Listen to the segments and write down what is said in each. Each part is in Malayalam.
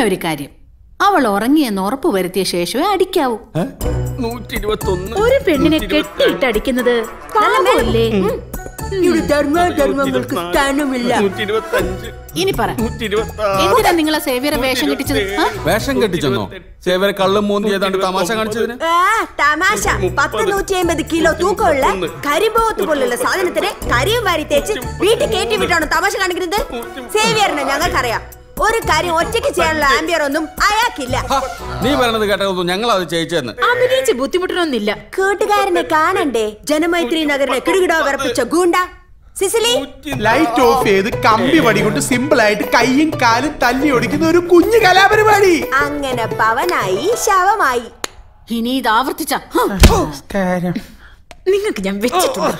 ഒരു കാര്യം അവൾ ഉറങ്ങിയെന്ന് ഉറപ്പ് വരുത്തിയ ശേഷമേ അടിക്കാവൂ നൂറ്റി ഇരുപത്തി ഒന്ന് ഒരു പെണ്ണിനെ കെട്ടിയിട്ട് അടിക്കുന്നത് പാപമല്ലേ ഉം. ഇവിടെ ധർമാധർമ്മങ്ങൾക്ക് സ്ഥാനമില്ല നൂറ്റി ഇരുപത്തി അഞ്ച് ഇനി പറ നൂറ്റി ഇരുപത്തി ആറ് എന്തിനാ നിങ്ങളെ സേവിയറെ വേഷം കെട്ടിച്ചത് ആ? വേഷം കെട്ടിച്ചെന്നോ സേവരെ കള്ളും മൂന്തി ഏതാണ്ട് തമാശ കാണിച്ചതിന് ആ, തമാശ പത്ത് നൂറ്റി അമ്പത് കിലോ തൂക്കമുള്ള കരിമ്പോത്ത് പോലുള്ള സാധനത്തിന് കരിയും വാരി തേച്ച് വീട്ടിൽ കയറ്റി വിട്ടാണ് തമാശ കാണിക്കുന്നത് സേവിയറിനെ ഞങ്ങൾക്കറിയാം ഒരു കാര്യം ഒറ്റയ്ക്ക് ചെയ്യാനുള്ള ആംബിയർ ഒന്നും അയാൾക്കില്ല ഹ, നീ പറയണത് കേട്ടതൊന്നും ഞങ്ങൾ അത് ചെയ്യിച്ചെന്ന് അഭിനയിച്ച് ബുദ്ധിമുട്ടണമെന്നില്ല കൂട്ടുകാരനെ കാണണ്ടേ ജനമൈത്രി നഗറിനെ കിടുകിടോ വിറപ്പിച്ച ഗൂണ്ട സിസിലി ലൈറ്റ് ഓഫ് ചെയ്ത് കമ്പി വടി കൊണ്ട് സിമ്പിൾ ആയിട്ട് കൈയും കാലും തല്ലി ഒടിക്കുന്ന ഒരു കുഞ്ഞു കലാപരിപാടി അങ്ങനെ പവനായി ശവമായി ഇനി ഇത് ആവർത്തിച്ച നിങ്ങൾക്ക് ഞാൻ വെച്ചിട്ടുണ്ട്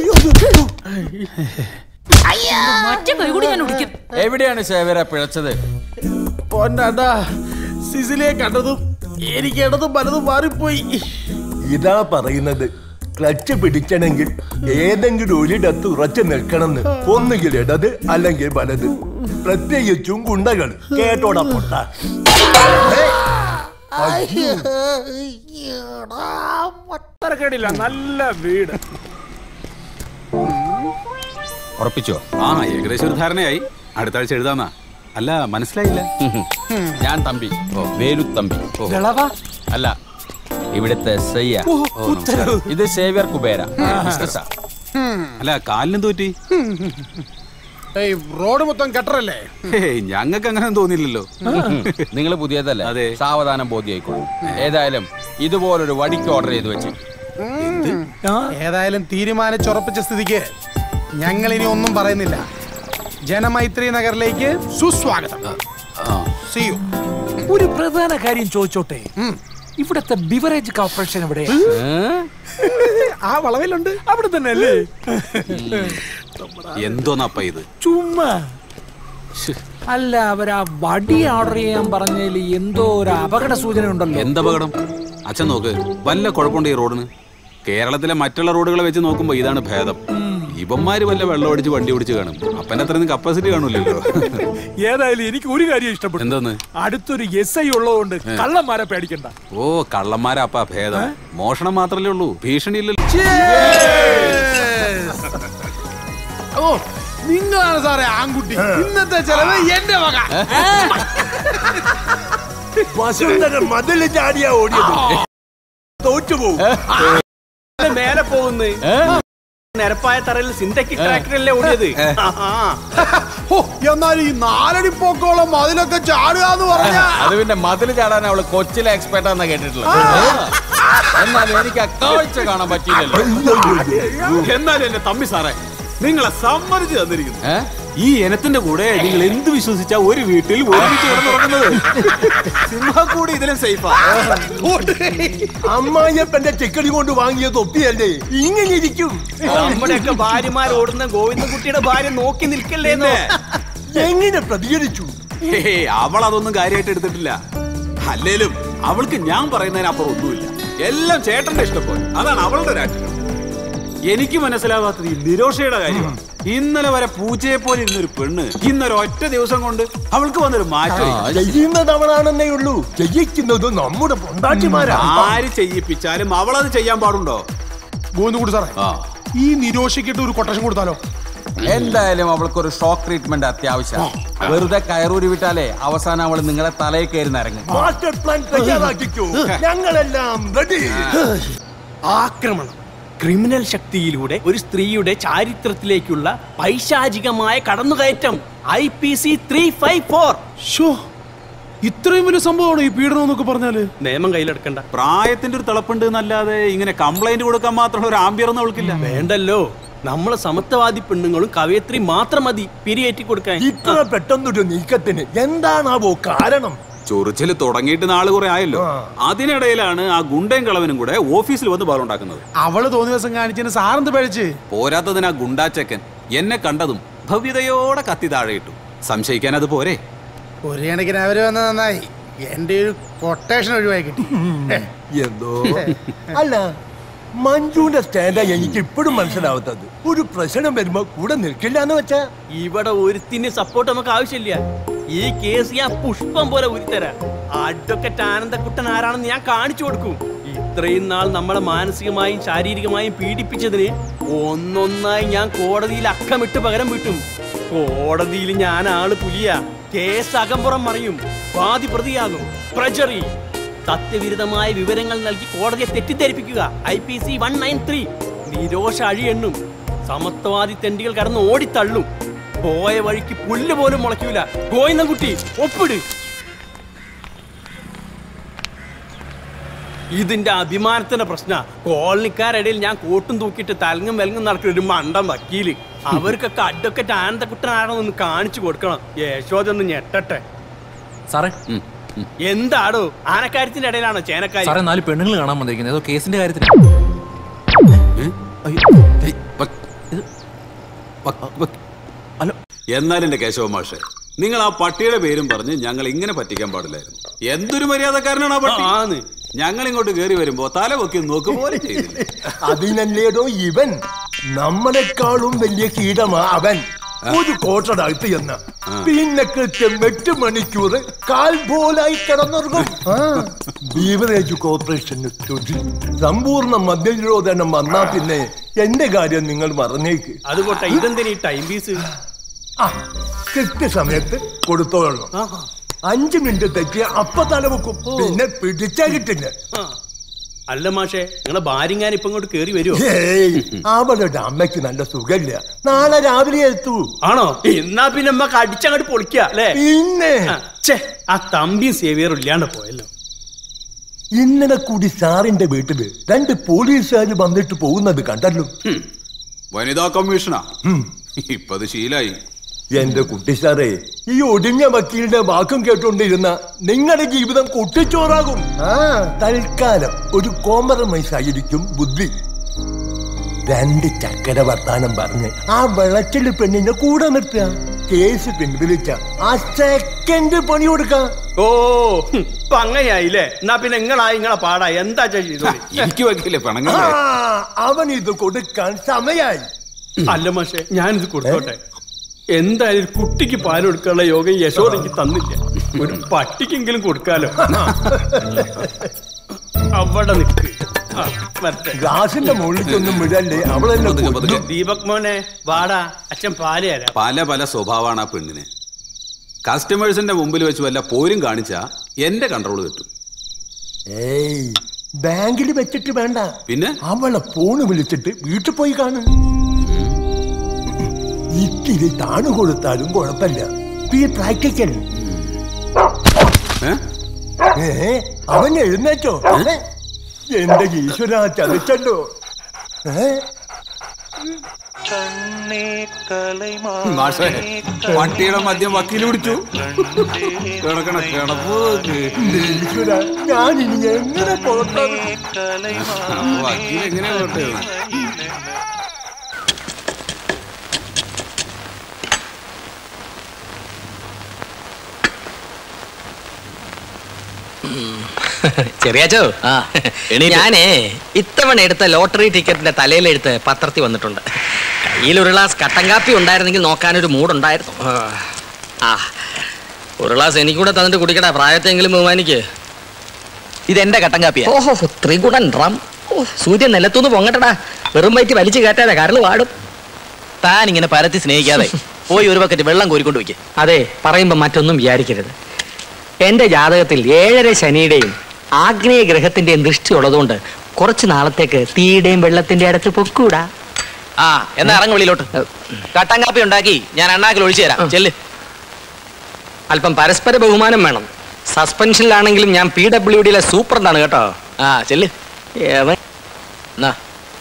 മറ്റേ കൈ കൂടി ഞാൻ ഒടിക്കും എവിടെയാണ് സേവര പിഴച്ചത് പൊന്നാണ്ടാ സിസിലിയെ കണ്ടതും എനിക്ക് ഇടതും പലതും മാറിപ്പോയി ഇതാ പറയുന്നത് ക്ലച്ച് പിടിക്കണമെങ്കിൽ ഏതെങ്കിലും ഒരിടത്ത് ഉറച്ചു നിൽക്കണമെന്ന് ഒന്നുകിൽ ഇടത് അല്ലെങ്കിൽ വലത് പ്രത്യേകിച്ചും ഗുണ്ടകൾ കേട്ടോടാ പൊട്ട കേടില്ല നല്ല വീട് ഉറപ്പിച്ചോ ആ ഏകദേശം ഒരു ധാരണയായി അടുത്ത ആഴ്ച എഴുതാന്നാ അല്ല മനസ്സിലായില്ല ഞാൻ തമ്പി വേലു തമ്പി അല്ല ഇവിടുത്തെ എസ് ഐ യാ. ഇത് സേവ്യർ കുബേര ബിസിനസ്സാ. അല്ല കാലിനും തോറ്റി ഏയ് റോഡ് മൊത്തം കട്ടറല്ലേ ഹേയ് ഞങ്ങൾക്ക് അങ്ങനെ തോന്നില്ലല്ലോ നിങ്ങൾ പുതിയതല്ലേ അതെ. സാവധാനം ബോധ്യായിക്കോളും ഏതായാലും ഇതുപോലൊരു വടിക്ക് ഓർഡർ ചെയ്ത് വെച്ച് ഏതായാലും തീരുമാനിച്ചുറപ്പിച്ച സ്ഥിതിക്ക് ഞങ്ങൾ ഇനി ഒന്നും പറയുന്നില്ല ജനമൈത്രി നഗറിലേക്ക് സുസ്വാഗതം ആ. See you. ഒരു പ്രധാന കാര്യം ചോദിച്ചോട്ടെ ഇവിടത്തെ ബിവറേജ് കോർപ്പറേഷൻ എവിടെ ആ വളവിലുണ്ട് അവിടെ തന്നെ അല്ലേ എന്തോന്നപ്പ ഇത് ചുമ്മാ അല്ല അവർ ആ വടി ഓർഡർ ചെയ്യാൻ പറഞ്ഞതിൽ എന്തോ ഒരു അപകട സൂചന ഉണ്ടല്ലോ എന്തപകടം അച്ഛൻ നോക്ക് വല്ല കുഴപ്പമുണ്ട് ഈ റോഡിന് കേരളത്തിലെ മറ്റുള്ള റോഡുകളെ വെച്ച് നോക്കുമ്പോ ഇതാണ് ഭേദം ഇവന്മാര് വല്ല വെള്ളം അടിച്ച് വണ്ടി ഓടിച്ച് കാണും അപ്പൻ്റെ അത്രയൊന്നും കപ്പാസിറ്റി കാണൂലല്ലോ ഏതായാലും എനിക്ക് ഒരു കാര്യം ഇഷ്ടപ്പെട്ടു എന്തോന്ന് അടുത്തൊരു എസ് ഐ ഉള്ളതുകൊണ്ട് കള്ളന്മാരെ പേടിക്കണ്ട ഓ കള്ളന്മാരാ അപ്പ ഭേദം മോഷണം മാത്രല്ലേ ഉള്ളൂ ഭീഷണിയില്ലല്ലോ ഓ നിങ്ങളാണ് സാറേ ആൺകുട്ടി ഇന്നത്തെ ചെലവ് എന്റെ വക വസുന്ധര മതില് ചാടിയാ ഓടിയത് തോറ്റുപോകും മേലെ പോകുന്നു നിരപ്പായ തറയിൽ സിന്തറ്റിക് ട്രാക്ടറല്ലേ ഓടിയത് ഓ എന്നാൽ ഈ നാലടി പോക്കോളം അതിലൊക്കെ ചാടുക എന്ന് പറഞ്ഞാ അത് പിന്നെ മതിൽ ചാടാൻ അവള് കൊച്ചിലെ എക്സ്പെർട്ട് ആണെന്നാ കേട്ടിട്ടുള്ളത് എന്നാൽ എനിക്ക് ആ കാഴ്ച കാണാൻ പറ്റിയില്ലല്ലോ എന്നാലും എന്റെ തമ്മി സാറേ നിങ്ങളെ സമ്മതിച്ചു തന്നിരിക്കുന്നു ഏ? ഈ ഇനത്തിന്റെ കൂടെ നിങ്ങൾ എന്ത് വിശ്വസിച്ചാ ഒരു വീട്ടിൽ ഒരുമിച്ച് കിടന്നുറങ്ങുന്നത് സിംഹക്കൂടി ഇതിലും സേഫാ അമ്മായിയപ്പന്റെ ചെക്കടി കൊണ്ട് വാങ്ങിയ തൊപ്പിയല്ലേ ഇങ്ങനെ ഇരിക്കും നമ്മുടെയൊക്കെ ഭാര്യമാർ ഓടുന്ന ഗോവിന്ദൻകുട്ടിയുടെ ഭാര്യ നോക്കി നിൽക്കല്ലേന്നോ എങ്ങനെ പ്രതികരിച്ചു ഹേയ്, അവൾ അതൊന്നും കാര്യമായിട്ട് എടുത്തിട്ടില്ല അല്ലേലും അവൾക്ക് ഞാൻ പറയുന്നതിനപ്പുറം ഒന്നുമില്ല എല്ലാം ചേട്ടന്റെ ഇഷ്ടപ്പോലെ അതാണ് അവളുടെ രാഷ്ട്രീയം എനിക്ക് മനസ്സിലാവാത്തത് ഈ നിരോഷയുടെ കാര്യമാണ് ഇന്നലെ വരെ പൂച്ചയെ പോലെ ഇരുന്നൊരു പെണ്ണ് ഇന്നൊരു ഒറ്റ ദിവസം കൊണ്ട് അവൾക്ക് വന്നൊരു മാറ്റം ചെയ്യുന്നത് അവളാണെന്നേ ഉള്ളൂ ചെയ്യിക്കുന്നത് നമ്മുടെ പൊണ്ടാട്ടിമാരാ ആര് ചെയ്യിപ്പിച്ചാലും അവളത് ചെയ്യാൻ പാടുണ്ടോ ഗോവിന്ദകുട്ടി സാറേ ആ ഈ നിരോഷിക്കിട്ട് ഒരു കൊട്ടേഷൻ കൊടുത്താലോ എന്തായാലും അവൾക്കൊരു ഷോക്ക് ട്രീറ്റ്മെന്റ് അത്യാവശ്യം വെറുതെ കയറൂരി വിട്ടാലേ അവസാനം അവൾ നിങ്ങളെ തലയിൽ കയറി നിരങ്ങും മാസ്റ്റർ പ്ലാൻ തയ്യാറാക്കിക്കോ ഞങ്ങളെല്ലാം റെഡി ആക്രമണം ക്രിമിനൽ ശക്തിയിലൂടെ ഒരു സ്ത്രീയുടെ ചാരിത്രത്തിലേക്കുള്ള പൈശാചികമായ കടന്നുകയറ്റം I P C three five four ഷോ ഇത്രയും വലിയ സംഭവമാണ് ഈ പീഡനം എന്നൊക്കെ പറഞ്ഞാല് നിയമം കയ്യിലെടുക്കണ്ട പ്രായത്തിന്റെ ഒരു തിളപ്പുണ്ട് എന്നല്ലാതെ ഇങ്ങനെ കംപ്ലൈന്റ് കൊടുക്കാൻ മാത്രമുള്ള ഒരു ആംബിയർ ഒന്നും അവൾക്കില്ല വേണ്ടല്ലോ നമ്മളെ സമത്വവാദി പെണ്ണുങ്ങളും കവയത്രി മാത്രം മതി പിരിയേറ്റി കൊടുക്കാൻ ഇത്ര പെട്ടെന്നൊരു നീക്കത്തിന് എന്താണാവോ കാരണം ചൊറിച്ചില് തുടങ്ങിയിട്ട് നാള് കുറെ ആയല്ലോ അതിനിടയിലാണ് ആ ഗുണ്ടയും കളവനും കൂടെ ഓഫീസിൽ വന്ന് ബഹളുണ്ടാക്കുന്നത് അവള് തോന്നിയ ദിവസം കാണിച്ചതിന് സാറെന്ത് പഴിച്ച് പോരാത്തതിന് ആ ഗുണ്ടാച്ചക്കൻ എന്നെ കണ്ടതും ഭവ്യതയോടെ കത്തി താഴെ ഇട്ടു സംശയിക്കാൻ അത് പോരെ ഒരു കണക്കിന് അവര് വന്ന നന്നായി എന്റെ ഒരു കൊട്ടേഷൻ ഒഴിവായി കിട്ടി എന്തോ അല്ല മഞ്ജുവിന്റെ സ്റ്റാൻഡാ എനിക്ക് ഇപ്പോഴും മനസ്സിലാവാത്തത് ഒരു പ്രശ്നം വരുമ്പോ കൂടെ നിൽക്കില്ല എന്ന് വെച്ചാ ഇവിടെ ഒരുത്തിന് സപ്പോർട്ട് നമുക്ക് ആവശ്യമില്ല ഈ കേസ് ഞാൻ പുഷ്പം പോലെ ഉരുത്തരാം അഡ്വക്കറ്റ് ആനന്ദക്കുട്ടൻ ആരാണെന്ന് ഞാൻ കാണിച്ചു കൊടുക്കും ഇത്രയും നാൾ നമ്മളെ മാനസികമായും ശാരീരികമായും പീഡിപ്പിച്ചതിന് ഒന്നൊന്നായി ഞാൻ കോടതിയിൽ അക്കമിട്ട് പകരം വിട്ടും കോടതിയിൽ ഞാൻ ആള് പുലിയ കേസ് അകമ്പുറം മറിയും വാദി പ്രതിയാകും പ്രജറി സത്യവിരുദ്ധമായ വിവരങ്ങൾ നൽകി കോടതിയെ തെറ്റിദ്ധരിപ്പിക്കുക I P C one nine three നിരോഷ അഴിയെണ്ണും സമത്വവാദി തെണ്ടികൾ കടന്ന് ഓടിത്തള്ളും പോയ വഴിക്ക് പുല്ല് പോലും മുളയ്ക്കൂല ഗോയിന്നൻകുട്ടി ഒപ്പിട് ഇതിന്റെ അഭിമാനത്തിന്റെ പ്രശ്ന കോളനിക്കാരിടയിൽ ഞാൻ കോട്ടും തൂക്കിയിട്ട് തലങ്ങും വെലങ്ങും നടക്കുന്ന ഒരു മണ്ടം വക്കീല് അവർക്കൊക്കെ അഡ്വക്കറ്റ് ആനന്ദക്കുട്ടനാണെന്ന് കാണിച്ചു കൊടുക്കണം യശോദൊന്ന് ഞെട്ടട്ടെ സാറേ എന്താടോ ആനക്കാര്യത്തിന്റെ ഇടയിലാണോ ചേനക്കാരി സാറേ നാല് പെണ്ണുങ്ങൾ കാണാൻ വന്നിരിക്കുന്നത് ഏതോ കേസിന്റെ കാര്യത്തിന് എന്നാൽ എന്റെ കേശവ മാഷെ നിങ്ങൾ ആ പട്ടിയുടെ പേരും പറഞ്ഞ് ഞങ്ങൾ ഇങ്ങനെ പറ്റിക്കാൻ പാടില്ലായിരുന്നു എന്തൊരു മര്യാദക്കാരനാണ് ആ പട്ടി ഞങ്ങൾ ഇങ്ങോട്ട് കയറി വരുമ്പോ തല പൊക്കി നോക്ക് പോലെ ചെയ്തില്ല അതിനല്ലേടോ ഇവൻ നമ്മളെക്കാളും വലിയ കീടമാ അവൻ ഒരു കോട്ടടകത്ത് എന്ന് പിന്നെ കൃത്യം എട്ട് മണിക്കൂർ കാൽ പോലായി കിടന്നുറങ്ങും ആ, ബീവറേജ് കോർപ്പറേഷന് സ്തുതി സമ്പൂർണ്ണ മദ്യനിരോധനം വന്നാ പിന്നെ എന്റെ കാര്യം നിങ്ങൾ മറന്നേക്ക് അതുകൊട്ടെ ഇതെന്തിനാ ഈ ടൈം പീസ് ആ കൃത്യസമയത്ത് കൊടുത്തോളണം അഞ്ചു മിനിറ്റ് തെറ്റിയ അപ്പ തല വെക്കും പിന്നെ പിടിച്ചാ കിട്ടില്ല അല്ല മാഷേ നിങ്ങളെ ഭാര്യങ്ങാൻ ഇപ്പൊ ഇങ്ങോട്ട് കേറി വരുമോ ഏയ് അവളുടെ അമ്മയ്ക്ക് നല്ല സുഖമില്ല നാളെ രാവിലെ എത്തൂ ആണോ എന്നാ പിന്നെ നമ്മക്ക് അടിച്ചങ്ങോട്ട് പൊളിക്ക അല്ലേ പിന്നെ ഛേ ആ തമ്പിയും സേവിയറും ഇല്ലാണ്ട് പോയല്ലോ ഇന്നലെ കൂടി സാറിന്റെ വീട്ടില് രണ്ട് പോലീസുകാർ വന്നിട്ട് പോകുന്നത് കണ്ടല്ലോ വനിതാ കമ്മീഷനാ ഇപ്പൊ അത് ശീലായി എന്റെ കുട്ടി സാറേ ഈ ഒടിഞ്ഞ വക്കീലിന്റെ വാക്കും കേട്ടോണ്ടിരുന്ന നിങ്ങളുടെ ജീവിതം കുട്ടിച്ചോറാകും ആ തൽക്കാലം ഒരു കോംപ്രമൈസ് ആയിരിക്കും ബുദ്ധി രണ്ട് ചക്കര വർത്താനം പറഞ്ഞ് ആ വെളച്ചില് പെണ്ണിനെ കൂടെ നിർത്തുക കേസ് പിൻവലിച്ച ആ സെക്കൻഡ് പണി കൊടുക്കാം ഓ ഹും, ഇപ്പൊ അങ്ങനെയായില്ലേ എന്നാ പിന്നെ നിങ്ങളായി നിങ്ങളെ പാടാ എന്താ ചെയ്തു എനിക്ക് വയ്ക്കില്ലേ ആ, പണങ്ങല്ലേ അവൻ ഇത് കൊടുക്കാൻ സമയായി അല്ല മാഷേ ഞാനിത് കൊടുത്തോട്ടെ എന്തായാലും ഒരു കുട്ടിക്ക് പാൽ കൊടുക്കാനുള്ള യോഗം യശോദയ്ക്ക് തന്നില്ല ഒരു പട്ടിക്കെങ്കിലും കൊടുക്കാലോ അവിടെ നിൽക്ക് ആ, വരട്ടെ. ഗ്ലാസിന്റെ മുകളിലേക്കൊന്നും വിടല്ലേ അവളെന്നെ കൊല്ലും. ദീപക് മോനെ വാടാ അച്ഛൻ പാല് തരാം പല പല സ്വഭാവമാണ് ആ പെണ്ണിന് കസ്റ്റമേഴ്സിന്റെ മുമ്പിൽ വെച്ച് വല്ല പോരും കാണിച്ചാ എന്റെ കൺട്രോൾ കിട്ടും ഏയ് ബാങ്കിൽ വെച്ചിട്ട് വേണ്ട പിന്നെ അവളെ ഫോണ് വിളിച്ചിട്ട് വീട്ടിൽ പോയി കാണും ഇത്തിരി താണു കൊടുത്താലും കുഴപ്പമില്ല ബി പ്രാക്ടിക്കൽ ഏ അവൻ എഴുന്നേറ്റോ ഏ? എന്റെ ഈശ്വര ചതിച്ചല്ലോ ഏ മാഷേ പട്ടിയുടെ മദ്യം വക്കീൽ പിടിച്ചു കിടക്കണ കിടപ്പ് ഈശ്വര ഞാൻ ഇനി എങ്ങനെ പുറത്താണ് വക്കീൽ എങ്ങനെയാ കൊണ്ടുവരുന്നത് ചെറിയാച്ചോ ഞാനേ ഇത്തവണ എടുത്ത ലോട്ടറി ടിക്കറ്റിന്റെ തലയിലെടുത്ത് പത്രത്തിൽ വന്നിട്ടുണ്ട് കയ്യിൽ ഒരു ഗ്ലാസ് കട്ടൻ കാപ്പി ഉണ്ടായിരുന്നെങ്കിൽ നോക്കാനൊരു മൂടുണ്ടായിരുന്നു ആ ഒരു ഗ്ലാസ് എനിക്കൂടെ തന്നിട്ട് കുടിക്കടാ പ്രായത്തെങ്കിലും ബഹുമാനിക്ക് ഇതെന്റെ കട്ടൻ കാപ്പിയാ ഓഹോ ത്രികുടൻ ഡ്രം ഓ, സൂര്യൻ നിലത്തുനിന്ന് പൊങ്ങട്ടടാ വെറും വയറ്റ് വലിച്ചു കയറ്റാതെ കരള് വാടും താൻ ഇങ്ങനെ പരത്തി സ്നേഹിക്കാതെ പോയി ഒരു ബക്കറ്റ് വെള്ളം കോരിക്കൊണ്ട് വയ്ക്ക് അതെ പറയുമ്പോ മറ്റൊന്നും വിചാരിക്കരുത് എന്റെ ജാതകത്തിൽ ഏഴര ശനിയുടെയും ആഗ്നേയ ഗ്രഹത്തിന്റെയും ദൃഷ്ടി ഉള്ളതുകൊണ്ട് കുറച്ച് നാളത്തേക്ക് തീയുടെയും വെള്ളത്തിന്റെ അടുത്ത് പൊക്കൂടാ ആ എന്നാ ഇറങ്ങ് വെളിയിലോട്ട് കട്ടൻ കാപ്പി ഉണ്ടാക്കി ഞാൻ അണ്ണാക്കിൽ ഒഴിച്ചു തരാം ചെല്ല് അല്പം പരസ്പര ബഹുമാനം വേണം സസ്പെൻഷനിലാണെങ്കിലും ഞാൻ പി ഡബ്ല്യു ഡിയിലെ സൂപ്രണ്ടാണ് കേട്ടോ ആ ചെല്ല് ഏവൻ എന്നാ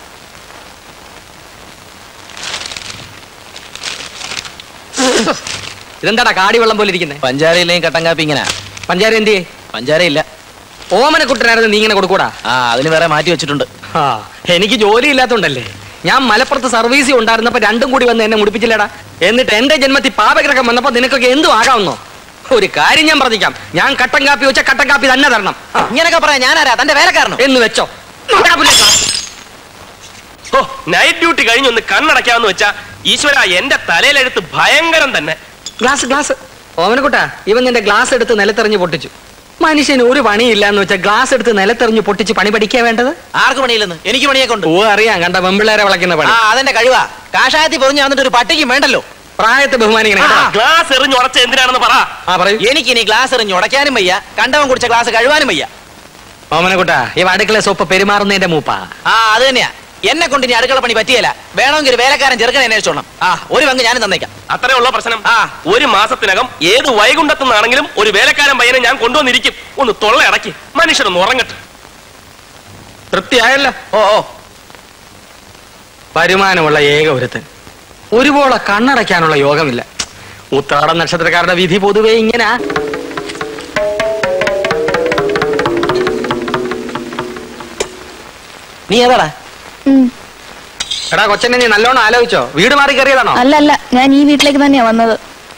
ഇതെന്താടാ കാടി വെള്ളം പോലെ ഇരിക്കുന്നത് പഞ്ചാരയിലെയും കട്ടൻ കാപ്പി ഇങ്ങനെ പഞ്ചാര എന്തിയേ പഞ്ചാര ഇല്ല ഓമന കുട്ടനായിരുന്നു നീ ഇങ്ങനെ കൊടുക്കൂടാ ആ അതിന് വേറെ മാറ്റി വെച്ചിട്ടുണ്ട് ആ എനിക്ക് ജോലി ഇല്ലാത്തോണ്ടല്ലേ ഞാൻ മലപ്പുറത്ത് സർവീസിൽ ഉണ്ടായിരുന്നപ്പോ രണ്ടും കൂടി വന്ന് എന്നെ മുടിപ്പിച്ചില്ലടാ എന്നിട്ട് എന്റെ ജന്മത്തിൽ പാപഗ്രഹം വന്നപ്പോ നിനക്കൊക്കെ എന്തും ആകാമെന്നോ ഒരു കാര്യം ഞാൻ പറഞ്ഞിക്കാം ഞാൻ കട്ടൻ കാപ്പി വെച്ച കട്ടൻ കാപ്പി തന്നെ തരണം ഇങ്ങനൊക്കെ പറയാം ഞാനാരാ തന്റെ വേലക്കാരനോ എന്ന് വെച്ചോ ഓ നൈറ്റ് ഡ്യൂട്ടി കഴിഞ്ഞൊന്ന് കണ്ണടയ്ക്കാന്ന് വെച്ചാ ഈശ്വര എന്റെ തലയിലെടുത്ത് ഭയങ്കരം തന്നെ ഗ്ലാസ് ഗ്ലാസ് ഓമനക്കുട്ട ഇവൻ നിന്റെ ഗ്ലാസ് എടുത്ത് നിലത്തെറിഞ്ഞ് പൊട്ടിച്ചു മനുഷ്യന് ഒരു പണിയില്ല എന്ന് വെച്ചാൽ ഗ്ലാസ് എടുത്ത് നിലത്തെറിഞ്ഞ് പൊട്ടിച്ച് പണി പഠിക്കാ വേണ്ടത് ആർക്ക് പണിയില്ലെന്ന് എനിക്ക് പണിയൊക്കെ ഉണ്ട് ഓ അറിയാം കണ്ട വെമ്പിള്ളേരെ വിളക്കുന്ന ആ പണി അതെന്റെ കഴിവാ കാഷായത്തിൽ പൊറിഞ്ഞ് വന്നിട്ട് ഒരു പട്ടിക്കും വേണ്ടല്ലോ പ്രായത്തെ ബഹുമാനിക്കണം കേട്ടോ. ഗ്ലാസ് എറിഞ്ഞ് ഉടച്ച എന്തിനാണെന്ന് പറ ആ പറയൂ എനിക്ക് ഇനി ഗ്ലാസ് എറിഞ്ഞ് ഉടയ്ക്കാനും വയ്യ കണ്ടവൻ കുടിച്ച ഗ്ലാസ് കഴുവാനും വയ്യ ഓമനക്കുട്ട ഇവ അടുക്കള സോപ്പ് പെരുമാറുന്നതിന്റെ മൂപ്പാ ആ അത് തന്നെയാ എന്നെ കൊണ്ട് ഇനി അടുക്കള പണി പറ്റിയല്ല വേണമെങ്കിൽ ഒരു വേലക്കാരൻ ചെറുക്കനെ അന്വേഷിച്ചോണം ആ ഒരു പങ്ക് ഞാനും തന്നേക്കാം അത്രേ ഉള്ള പ്രശ്നം ആ ഒരു മാസത്തിനകം ഏത് വൈകുണ്ഠത്തുനിന്നാണെങ്കിലും ഒരു വേലക്കാരൻ പയ്യനെ ഞാൻ കൊണ്ടുവന്നിരിക്കും ഒന്ന് തൊള്ള അടക്കി മനുഷ്യരൊന്ന് ഉറങ്ങട്ടെ തൃപ്തിയായല്ലോ ഓ ഓ വരുമാനമുള്ള ഏക ഒരുത്തൻ ഒരുപോലെ കണ്ണടയ്ക്കാനുള്ള യോഗമില്ല ഉത്രാട നക്ഷത്രക്കാരുടെ വിധി പൊതുവെ ഇങ്ങനെ നീ ഏതാടാ എടാ കൊച്ചനെ നീ നല്ലോണം ആലോചിച്ചോ വീട് മാറി കയറിയതാണോ അല്ല അല്ല ഞാൻ ഈ വീട്ടിലേക്ക് തന്നെയാ വന്നത്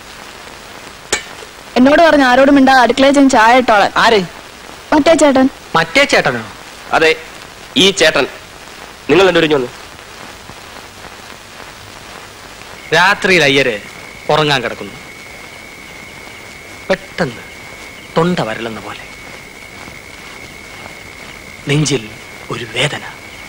എന്നോട് പറഞ്ഞു ആരോടും മിണ്ടാ അടുക്കളയിൽ ചെന്ന് ചായ ഇട്ടോളാൻ ആര് മറ്റേ ചേട്ടൻ മറ്റേ ചേട്ടനോ അതെ ഈ ചേട്ടൻ നിങ്ങൾ രണ്ടുപേരും വന്നു രാത്രിയിൽ അയ്യര് ഉറങ്ങാൻ കിടക്കുന്നു പെട്ടെന്ന് തൊണ്ട വരളുന്ന പോലെ നെഞ്ചിൽ ഒരു വേദന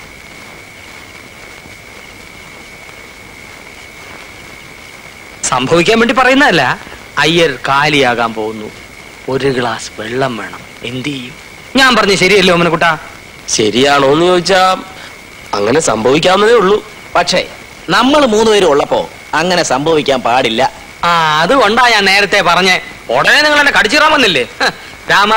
സംഭവിക്കാൻ വേണ്ടി പറയുന്നതല്ല അയ്യർ കാലിയാകാൻ പോകുന്നു ഒരു ഗ്ലാസ് വെള്ളം വേണം എന്ത് ചെയ്യും ഞാൻ പറഞ്ഞു ശരിയല്ലോ ഓമനക്കുട്ടാ ശരിയാണോ എന്ന് ചോദിച്ചാ അങ്ങനെ സംഭവിക്കാവുന്നതേ ഉള്ളൂ പക്ഷേ നമ്മൾ മൂന്നുപേരും ഉള്ളപ്പോ അങ്ങനെ സംഭവിക്കാൻ പാടില്ല ആ അതുകൊണ്ടാ ഞാൻ നേരത്തെ പറഞ്ഞേ ഉടനെ നിങ്ങൾ എന്നെ കടിച്ചിറാൻ വന്നില്ലേ ഹ, രാമ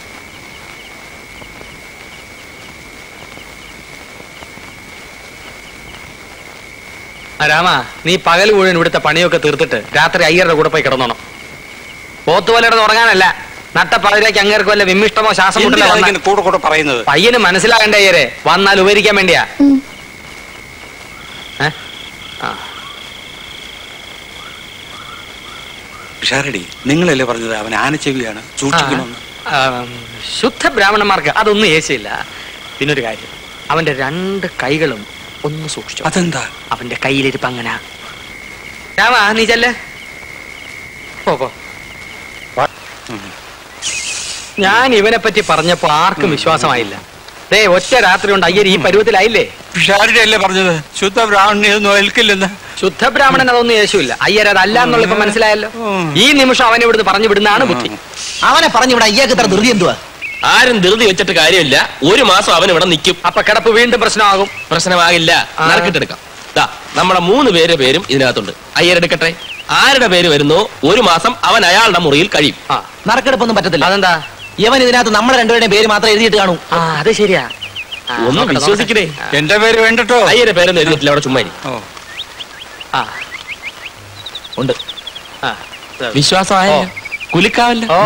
ആ, രാമ നീ പകൽ മുഴുവൻ ഇവിടുത്തെ പണിയൊക്കെ തീർത്തിട്ട് രാത്രി അയ്യരുടെ കൂടെ പോയി കിടന്നോണം പോത്തുപോലെ കിടന്ന് ഉറങ്ങാനല്ല നട്ട പകരേക്ക് അങ്ങേർക്ക് വല്ല വിമ്മിഷ്ടമോ ശ്വാസം മുട്ടലോ എന്തിനാ വന്നാ- ഇങ്ങനെ കൂടെ കൂടെ പറയുന്നത് പയ്യന് മനസ്സിലാകണ്ടേ അയ്യരെ വന്നാൽ ഉപകരിക്കാൻ വേണ്ടിയാ ഏ? ആ പിഷാരടി നിങ്ങളല്ലേ പറഞ്ഞത് അവൻ ആനച്ചെവിയാണ് സൂക്ഷിക്കണമെന്ന് ആ, ശുദ്ധ ബ്രാഹ്മണന്മാർക്ക് അതൊന്നും ഏശയില്ല പിന്നൊരു കാര്യം അവന്റെ രണ്ട് കൈകളും ഒന്ന് സൂക്ഷിച്ചു അതെന്താ അവന്റെ കയ്യിലിരിപ്പ് അങ്ങനെ രാമ നീ ചെല്ലേ പോ പോ ഞാൻ ഇവനെ പറ്റി പറഞ്ഞപ്പോ ആർക്കും വിശ്വാസമായില്ല ദേ ഒറ്റ രാത്രി കൊണ്ട് അയ്യർ ഈ പരുവത്തിലായില്ലേ പിഷാരടി അല്ലേ പറഞ്ഞത് ശുദ്ധ ബ്രാഹ്മണിയൊന്നും ഏൽക്കില്ലെന്ന് ശുദ്ധ ബ്രാഹ്മണൻ അതൊന്നും യേശുവില്ല അയ്യർ അതല്ല എന്നുള്ള ഇപ്പൊ മനസ്സിലായല്ലോ ഈ നിമിഷം അവനെ ഇവിടുന്ന് പറഞ്ഞു വിടുന്നതാണ് ബുദ്ധി അവനെ പറഞ്ഞു ഇവിടെ അയ്യാക്ക് ഇത്ര ധൃതി എന്തുവാ ആരും ധൃതി വെച്ചിട്ട് കാര്യമില്ല ഒരു മാസം അവൻ ഇവിടെ നിൽക്കും അപ്പൊ കിടപ്പ് വീണ്ടും പ്രശ്നമാകും പ്രശ്നമാകില്ല നറുക്കിട്ടെടുക്കാം ദാ നമ്മുടെ മൂന്ന് പേരുടെ പേരും ഇതിനകത്തുണ്ട് അയ്യരെടുക്കട്ടെ ആരുടെ പേര് വരുന്നോ ഒരു മാസം അവൻ അയാളുടെ മുറിയിൽ കഴിയും നറുക്കെടുപ്പൊന്നും പറ്റത്തില്ല അതെന്താ ഇവൻ ഇതിനകത്ത് നമ്മുടെ രണ്ടുപേരുടെയും പേര് മാത്രം എഴുതിയിട്ട് കാണൂ ആ അത് ശരിയാ ഒന്ന് വിശ്വസിക്കണേ എന്റെ പേര് വേണ്ടട്ടോ അയ്യരെ പേരൊന്നും എഴുതിയിട്ടില്ല അവിടെ ചുമ്മാ ഇരി. ആ ഉണ്ട് ആ വിശ്വാസമായ കുലിക്കാവല്ല ഓ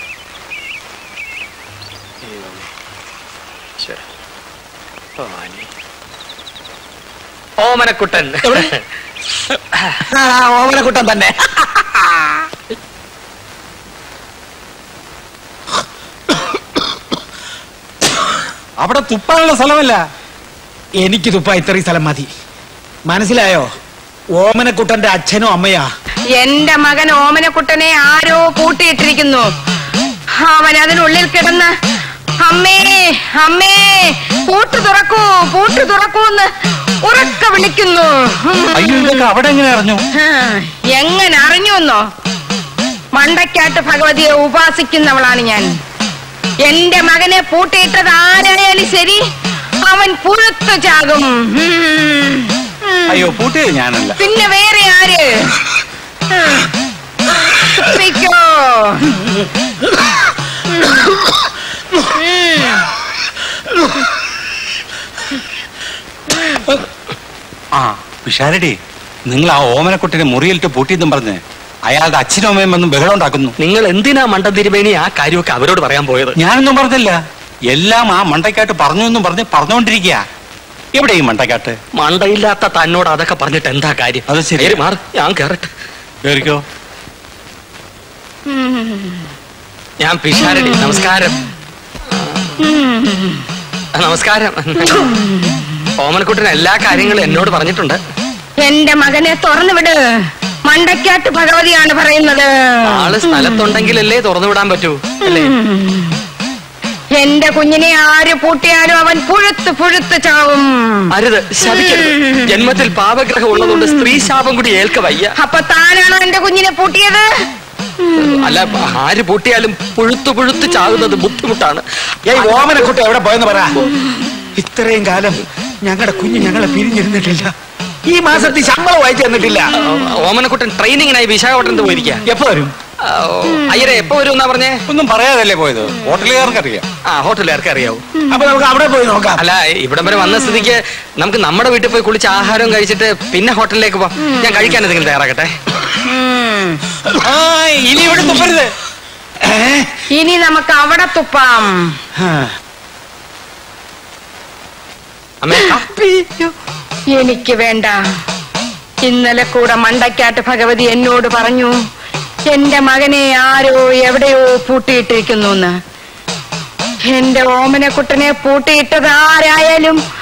ഓമനക്കുട്ടൻ ഓമനക്കുട്ടൻ തന്നെ അവിടെ തുപ്പാനുള്ള സ്ഥലമല്ല എനിക്ക് തുപ്പാ ഇത്രയും സ്ഥലം മതി മനസ്സിലായോ ഓമനക്കുട്ടന്റെ അച്ഛനും അമ്മയാ എന്റെ മകൻ ഓമനക്കുട്ടനെ ആരോ പൂട്ടിയിട്ടിരിക്കുന്നു അവൻ അതിനുള്ളിൽ കിടന്ന് അമ്മേ അമ്മേ പൂട്ട് തുറക്കൂ പൂട്ട് തുറക്കൂ എന്ന് ഉറക്ക വിളിക്കുന്നു അയ്യോ ഇതൊക്കെ അവിടെ എങ്ങനെ അറിഞ്ഞു ആ, എങ്ങനെ അറിഞ്ഞുവെന്നോ മണ്ടയ്ക്കാട്ട് ഭഗവതിയെ ഉപാസിക്കുന്നവളാണ് ഞാൻ എന്റെ മകനെ പൂട്ടിയിട്ടത് ആരായാലും ശരി അവൻ പുഴുത്തു ചാകും ഉം. ഉം. അയ്യോ പൂട്ടിയത് ഞാനല്ല പിന്നെ വേറെ ആര് ഉം. തുപ്പിക്കോ ആ പിഷാരടി നിങ്ങൾ ആ ഓമനക്കുട്ടിനെ മുറിയിലിട്ട് പൂട്ടിയെന്നും പറഞ്ഞ് അയാളുടെ അച്ഛനും അമ്മയും വന്ന് ബഹളം ഉണ്ടാക്കുന്നു നിങ്ങൾ എന്തിനാ മണ്ടൻ തിരുമേനി ആ കാര്യമൊക്കെ അവരോട് പറയാൻ പോയത് ഞാനൊന്നും പറഞ്ഞില്ല എല്ലാം ആ മണ്ടയ്ക്കാട്ട് പറഞ്ഞു എന്നും പറഞ്ഞ് പറഞ്ഞുകൊണ്ടിരിക്കുക എവിടെ ഈ മണ്ടയ്ക്കാട്ട് മണ്ടയില്ലാത്ത തന്നോട് അതൊക്കെ പറഞ്ഞിട്ട് എന്താ കാര്യം അത് ശരി ഏറി മാറ് ഞാൻ കേറട്ടെ കേറിക്കോ ഞാൻ പിഷാരടി നമസ്കാരം ആ, നമസ്കാരം ഓമനക്കുട്ടൻ എല്ലാ കാര്യങ്ങളും എന്നോട് പറഞ്ഞിട്ടുണ്ട് എന്റെ മകനെ തുറന്നു വിട് മണ്ടക്കാട്ട് ഭഗവതിയാണ് പറയുന്നത് ആള് സ്ഥലത്തുണ്ടെങ്കിലല്ലേ തുറന്നു വിടാൻ പറ്റൂ അല്ലേ എന്റെ കുഞ്ഞിനെ ആര് പൂട്ടിയാലും അവൻ പുഴുത്ത് പുഴുത്ത് ചാവും അരുത് ശപിക്കരുത് ജന്മത്തിൽ പാപഗ്രഹം ഉള്ളതുകൊണ്ട് സ്ത്രീ ശാപം കൂടി ഏൽക്ക വയ്യ അപ്പൊ താനാണോ എന്റെ കുഞ്ഞിനെ പൂട്ടിയത് അല്ല ആര് പൂട്ടിയാലും പുഴുത്തു പുഴുത്ത് ചാകുന്നത് ബുദ്ധിമുട്ടാണ് ഈ ഓമനക്കുട്ടി എവിടെ പോയെന്ന് പറ ഇത്രയും കാലം ഞങ്ങളുടെ കുഞ്ഞ് ഞങ്ങളെ പിരിഞ്ഞിരുന്നിട്ടില്ല ഈ മാസത്തിൽ ശമ്പളം വായിച്ചു തന്നിട്ടില്ല ഓമനക്കുട്ടൻ ട്രെയിനിങ്ങിനായി വിശാഖപട്ടണത്ത് പോയിരിക്കുക എപ്പോ വരും അയ്യരെ എപ്പോ വരും എന്നാ പറഞ്ഞേ ഒന്നും പറയാതല്ലേ പോയത് ഹോട്ടലുകാർക്ക് അറിയാം ആ ഹോട്ടലുകാർക്ക് അറിയാവും അപ്പൊ നമുക്ക് അവിടെ പോയി നോക്കാം അല്ല ഇവിടം വരെ വന്ന സ്ഥിതിക്ക് നമുക്ക് നമ്മുടെ വീട്ടിൽ പോയി കുളിച്ച് ആഹാരം കഴിച്ചിട്ട് പിന്നെ ഹോട്ടലിലേക്ക് പോവാം ഞാൻ കഴിക്കാൻ എന്തെങ്കിലും തയ്യാറാക്കട്ടെ ആ ഇനി ഇവിടെ തുപ്പരുത് ഇനി നമുക്ക് അവിടെ തുപ്പാം അമ്മേ എനിക്ക് വേണ്ട ഇന്നലെ കൂടെ മണ്ടക്കാട്ട് ഭഗവതി എന്നോട് പറഞ്ഞു എന്റെ മകനെ ആരോ എവിടെയോ പൂട്ടിയിട്ടിരിക്കുന്നു എന്ന് എന്റെ ഓമനക്കുട്ടനെ പൂട്ടിയിട്ടത് ആരായാലും